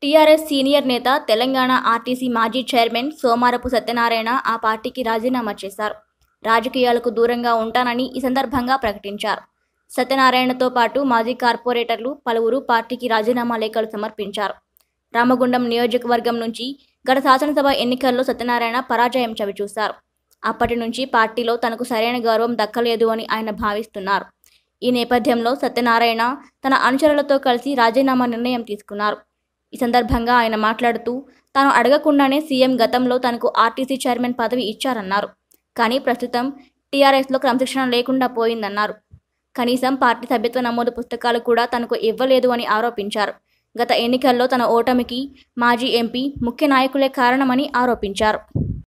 TRS senior నేత Telangana RTC మాజీ chairman Somarapu Satyanarayana ఆ పార్టీకి రాజీనామా చేశారు రాజకీయాలకు దూరంగా ఉంటానని ఈ సందర్భంగా ప్రకటించారు సత్యనారాయణతో పాటు మాజీ కార్పొరేటర్లు పలువురు పార్టీకి రాజీనామా లేఖలు సమర్పించారు రామగుండం నియోజకవర్గం నుంచి గత శాసనసభ ఎన్నికల్లో సత్యనారాయణ పరాజయం చవిచూశారు అప్పటి నుంచి పార్టీలో తనకు సరైన గౌరవం దక్కలేదు అని ఆయన భావిస్తున్నారు ఈ నేపథ్యంలో సత్యనారాయణ తన అనుచరులతో కలిసి రాజీనామా నిర్ణయం తీసుకున్నారు ఈ సందర్భంగా ఆయన మాట్లాడుతూ తాను అడగకుండానే సీఎం గతంలో తనకు ఆర్టీసీ చైర్మన్ పదవి ఇచ్చారన్నారు కానీ ప్రస్తుతం టీఆర్ఎస్లో క్రమశిక్షణ లేకుండా పోయిందన్నారు కనీసం పార్టీ సభ్యత్వ నమోదు పుస్తకాలు కూడా తనకు ఇవ్వలేదు అని ఆరోపించారు గత ఎన్నికల్లో తన ఓటమికి మాజీ ఎంపీ ముఖ్య నాయకులే కారణమని ఆరోపించారు